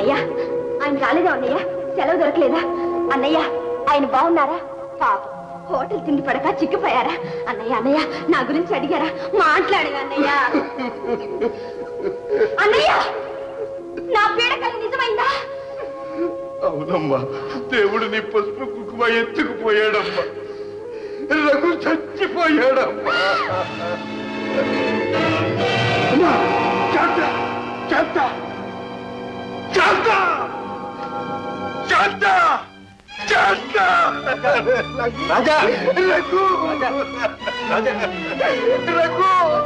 అన్నయ్య ఆయన రాలేదా అన్నయ్య సెలవు దొరకలేదా అన్నయ్య ఆయన బాగున్నారా పాప హోటల్ తిండి పడక చిక్కిపోయారా అన్నయ్య అన్నయ్య నా గురించి అడిగారా మాట్లాడగా అన్నయ్య అన్నయ్య నా పీడకలు నిజమైందా అవునమ్మా దేవుడు నీ పసుపు కుంకుమ ఎత్తుకుపోయాడమ్మా రఘు చచ్చిపోయాడమ్మా అమ్మా, శాంత శాంత శాంత శాంత శాంత రాజా రఘు రాజా రఘు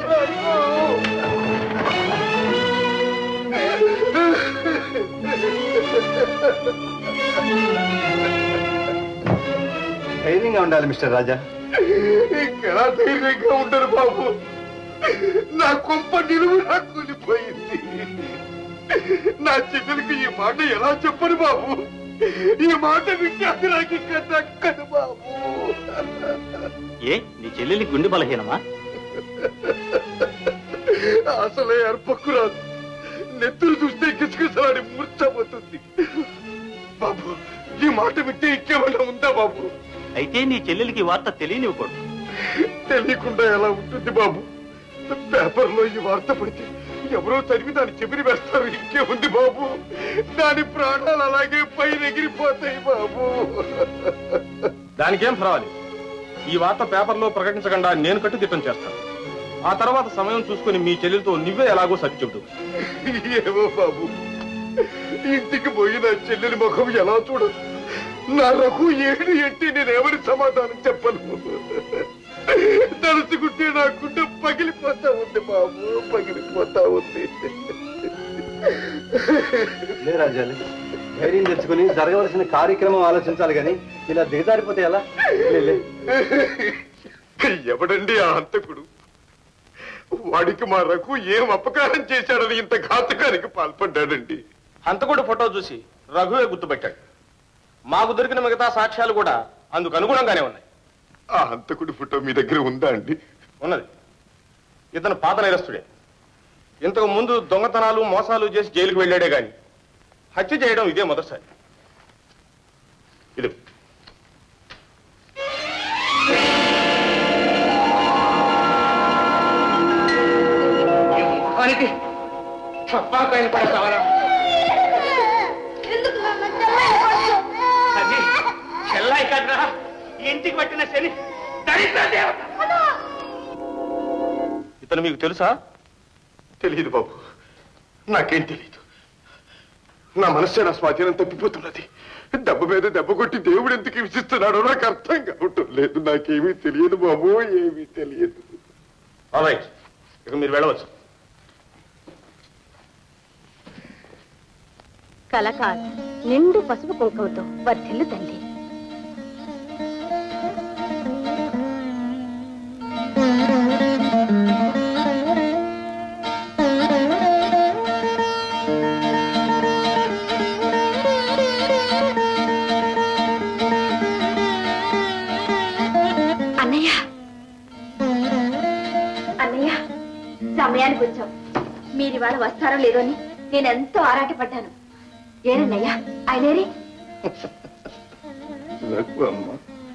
ధైర్యంగా ఉండాలి మిస్టర్ రాజా ఇంకెలా ధైర్యంగా ఉండరు బాబు నా కొంప నిలువు నా కూలిపోయింది నా చెల్లెలకి ఈ మాట ఎలా చెప్పను బాబు ఈ మాట విజ్ఞాతి నాకు ఇంకా దక్కదు బాబు ఏ నీ చెల్లెలి గుండె బలహీనమా అసలే అర్పకురాదు నెత్తులు చూస్తే కిచకిచలాడి మూర్చబోతుంది బాబు ఈ మాట వింటే ఇంకేమైనా ఉందా బాబు అయితే నీ చెల్లెలికి ఈ వార్త తెలియనివ్వకూడదు తెలియకుండా ఎలా ఉంటుంది బాబు పేపర్లో ఈ వార్త పడితే ఎవరో చదివి దాన్ని చెవిరి వేస్తారు ఇంకే ఉంది బాబు దాని ప్రాణాలు అలాగే పైన ఎగిరిపోతాయి బాబు దానికేం పర్వాలేదు ఈ వార్త పేపర్లో ప్రకటించకుండా నేను కట్టుదిట్టం చేస్తాను ఆ తర్వాత సమయం చూసుకుని మీ చెల్లెలతో నువ్వే ఎలాగో సరి చెబుతూ ఏమో బాబు ఇంటికి పోయి నా చెల్లెలి ముఖం ఎలా చూడదు నా రఘు ఏడు ఎట్టి నేనేమని సమాధానం చెప్పను తలుచుకుంటే నా గుండె పగిలిపోతా ఉంది బాబు పగిలిపోతా ఉంది లే రాజాలు ధైర్యం తెచ్చుకుని జరగవలసిన కార్యక్రమం ఆలోచించాలి కానీ ఇలా దిగజారిపోతే ఎలా లే, లే. ఎవడండి ఆ హంతకుడు వాడికి మా రఘు ఏం అపకారం చేశాడని ఇంత ఘాతకానికి పాల్పడ్డాడండి హంతకుడు ఫోటో చూసి రఘువే గుర్తుపెట్టాడు మాకు దొరికిన మిగతా సాక్ష్యాలు కూడా అందుకు అనుగుణంగానే ఉన్నాయి ఆ హంతకుడి ఫోటో మీ దగ్గర ఉందా అండి ఉన్నది ఇతను పాత నేరస్తుడే ఇంతకు ముందు దొంగతనాలు మోసాలు చేసి జైలుకు వెళ్ళాడే గాని హత్య చేయడం ఇదే మొదటిసారి ఇది ముఖానికి చప్పాకాయలు కూడా కావాలా అది చెల్లాయి కదరా ఇంటికి పట్టిన శని దరిద్ర దేవత ఇతను మీకు తెలుసా తెలియదు బాబు నాకేం తెలియదు నా మనస్సే నా స్వాధీనం తప్పిపోతున్నది దెబ్బ మీద దెబ్బ కొట్టి దేవుడు ఎందుకు హింసిస్తున్నాడో నాకు అర్థం కావటం లేదు నాకేమీ తెలియదు బాబు ఏమీ తెలియదు రైట్ ఇక మీరు వెళ్ళవచ్చు కలకాల నిండు పసుపు కుంకుమతో వర్ధిల్లు తల్లి అన్నయ్య అన్నయ్య సమయానికి వచ్చాం మీరు ఇవాళ వస్తారో లేదో అని నేను ఎంతో ఆరాటపడ్డాను ఏనన్నయ్య ఆయనేరి రఘు అమ్మా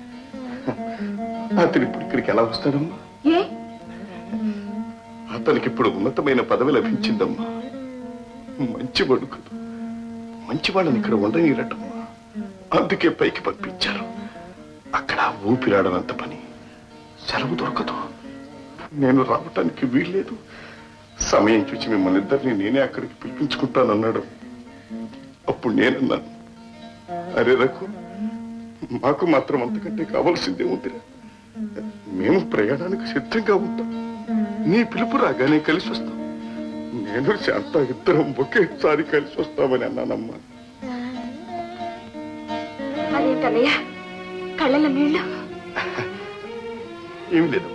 అతను ఇప్పుడు ఇక్కడికి ఎలా వస్తాడమ్మా ఏ అతనికి ఇప్పుడు ఉన్నతమైన పదవి లభించిందమ్మా మంచి వణుకుదు మంచి వాళ్ళని ఇక్కడ ఉండనీరటమ్మా అందుకే పైకి పంపించారు అక్కడ ఊపిరాడనంత పని సెలవు దొరకదు నేను రావటానికి వీల్లేదు సమయం చూసి మిమ్మల్ని ఇద్దరిని నేనే అక్కడికి పిలిపించుకుంటానన్నాడు అప్పుడు నేనన్నాను అరే రఘు మాకు మాత్రం అంతకంటే కావాల్సిందే ఉందిరా మేము ప్రయాణానికి సిద్ధంగా ఉంటాం నీ పిలుపు రాగానే కలిసి వస్తాం నేను శాంత ఇద్దరం ఒకేసారి కలిసి వస్తామని అన్నానమ్మా అదేంటన్నయ్య కళ్ళలో నీళ్ళు ఏమి లేదమ్మా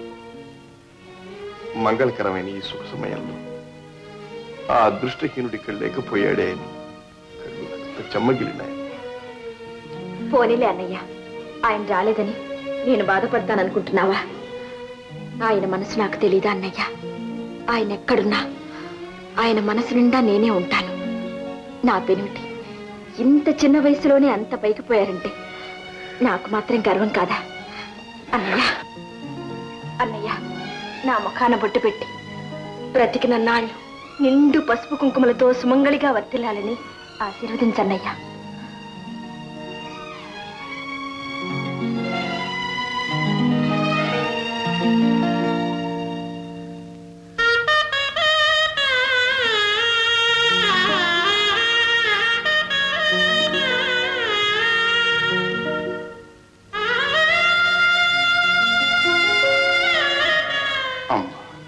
మంగళకరమైన ఈ శుభ సమయంలో ఆ అదృష్టహీనుడి ఇక్కడ లేకపోయాడే అని కళ్ళు కాస్త చెమ్మగిలినాయి పోనీలే అన్నయ్య ఆయన రాలేదని నేను బాధపడతాననుకుంటున్నావా ఆయన మనసు నాకు తెలీదా అన్నయ్య ఆయన ఎక్కడున్నా ఆయన మనసు నిండా నేనే ఉంటాను నా పెనిమిటి ఇంత చిన్న వయసులోనే అంత పైకి పోయారంటే నాకు మాత్రం గర్వం కాదా అన్నయ్య అన్నయ్య నా ముఖాన బొట్టు పెట్టి బ్రతికిన నాళ్ళు నిండు పసుపు కుంకుమలతో సుమంగళిగా వర్తిల్లాలని ఆశీర్వదించన్నయ్యా అమ్మ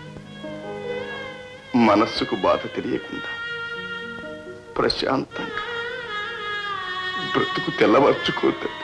మనస్సుకు బాధ తెలియకుండా ప్రశాంతంగా బ్రతుకు తెల్లవర్చుకోద్దండి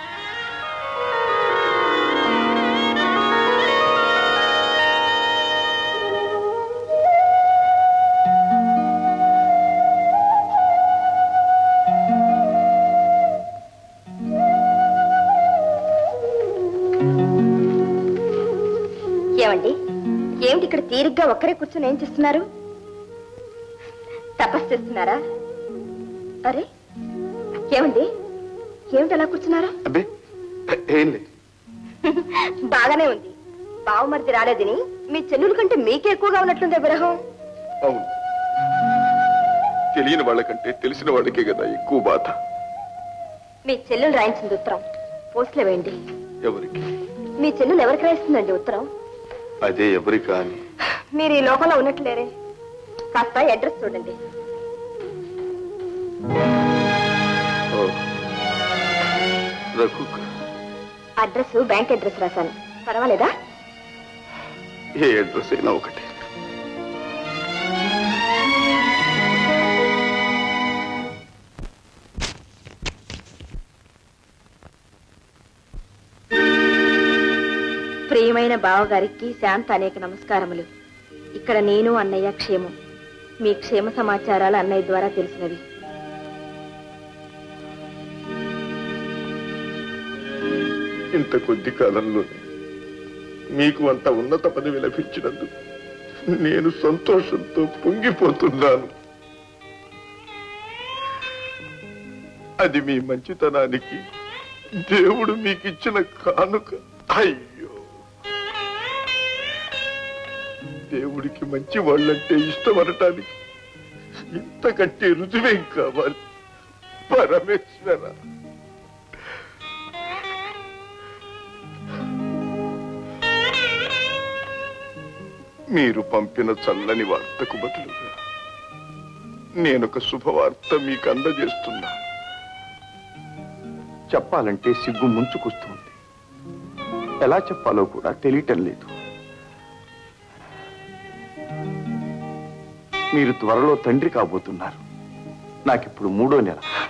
ఏమండి ఏమిటి ఇక్కడ తీరిగ్గా ఒక్కరే కూర్చొని ఏం చేస్తున్నారు తపస్సు చేస్తున్నారా అరే ఏమండి ఏమిటి అలా కూర్చున్నారా అబ్బే ఏం లేదు బాగానే ఉంది బావమరిది రాలేదని మీ చెల్లుల కంటే మీకే ఎక్కువగా ఉన్నట్లుంది విరహం అవును తెలియని వాళ్ళకంటే తెలిసిన వాళ్ళకే కదా ఎక్కువ బాధ మీ చెల్లెలు రాయించింది ఉత్తరం పోస్టులో వేయండి ఎవరికి మీ చెల్లెలు ఎవరికి రాయిస్తుందండి ఉత్తరం అదే ఎవరి కానీ మీరు ఈ లోకంలో ఉన్నట్లేరే కాస్త అడ్రస్ చూడండి ఓ. రఘు అడ్రస్ బ్యాంక్ అడ్రస్ రాశాను పర్వాలేదా ఏ అడ్రస్ అయినా ఒకటి ప్రియమైన బావగారికి శాంత అనేక నమస్కారములు ఇక్కడ నేను అన్నయ్య క్షేమం మీ క్షేమ సమాచారాలు అన్నయ్య ద్వారా తెలిసినవి ఇంత కొద్ది కాలంలోనే మీకు అంత ఉన్నత పదవి లభించినందుకు నేను సంతోషంతో పొంగిపోతున్నాను అది మీ మంచితనానికి దేవుడు మీకు ఇచ్చిన కానుక అయ్యో దేవుడికి మంచి వాళ్ళంటే ఇష్టపడటానికి ఇంతకంటే రుజువేం కావాలి పరమేశ్వర మీరు పంపిన చల్లని వార్తకు బదులుగా నేనొక శుభవార్త మీకు అందజేస్తున్నా చెప్పాలంటే సిగ్గు ముంచుకొస్తుంది ఎలా చెప్పాలో కూడా తెలియటం లేదు మీరు త్వరలో తండ్రి కాబోతున్నారు నాకిప్పుడు మూడో నెల